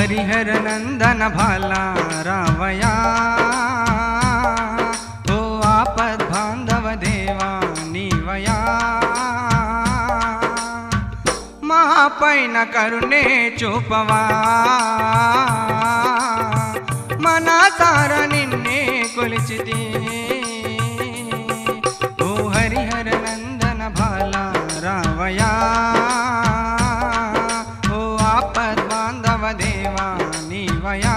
హరిహర నందన భాల రావయా ఓ ఆపద్ బాంధవ దేవా నీవయా మా పైన కరుణే చూపవా మన సార నిన్నే కొలిచితి ఓ హరిహర నందన భాల రావయా ఓ ఆపద్ బాంధవ దేవా నీవయా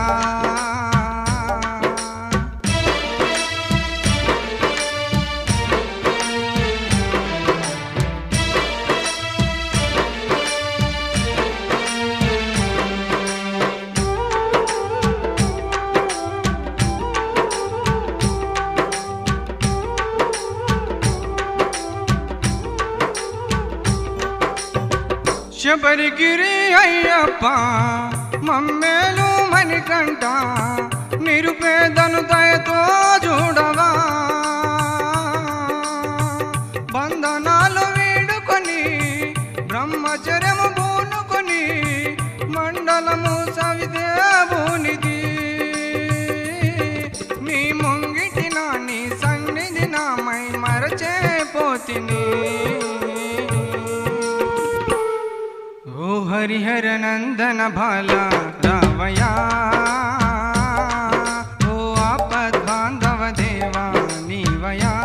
శబరిగిరి అయ్యప్ప మమ్మేలు మణికంట నిరుపేదను దయతో చూడవా బంధనాలు వీడుకొని బ్రహ్మచర్యము పూనుకొని మండలము సవిదేవునిది నీ ముంగిటి నా నీ సన్నిధి నామై మరచే పోతిని ఓ హరిహర నందన భాల రావయా ఓ ఆపద్ బాంధవ దేవా నీవయా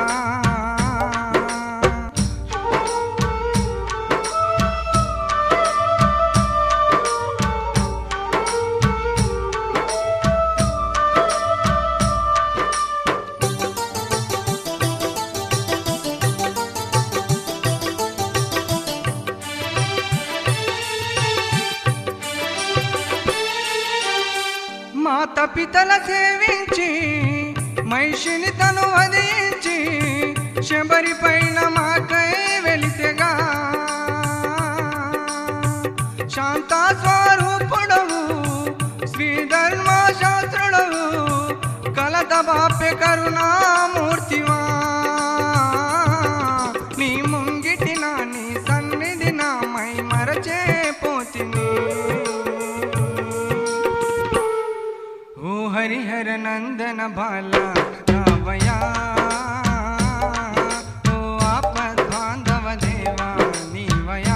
మాత పితల సేవించి మహిషిని తను వధించి శబరి పైన మాకై వెలిసెగా శాంతా స్వరూపుడవు శ్రీ ధర్మ శాస్త్రుడవు కలత బాప్య కరుణామూర్తివా నీ ముంగిటి నా నీ సన్నిధి నా మై మరచే పోతిని ఓ హరిహర నందన బాల రావయా ఓ ఆపద్ బాంధవ దేవా నీవయా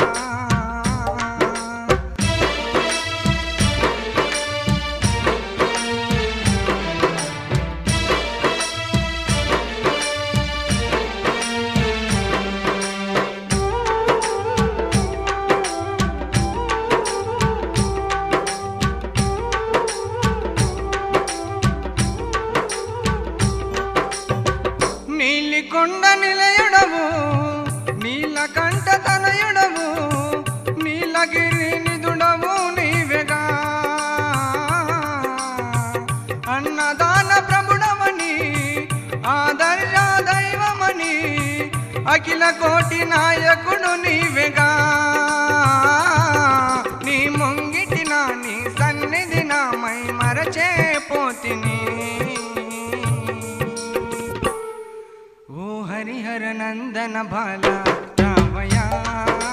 నీలి కొండ నిలయుడవు నీలకంఠ తనయుడవు నీలగిరి నిదుడవు నీవెగా అన్నదాన ప్రభుడవని ఆదర్శ దైవమని అఖిల కోటి నాయకుడు నీవెగా నీ ముంగిటి నా నీ సన్నిధి నామై మరచే పోతిని ఓ హరిహర నందన బాల రావయా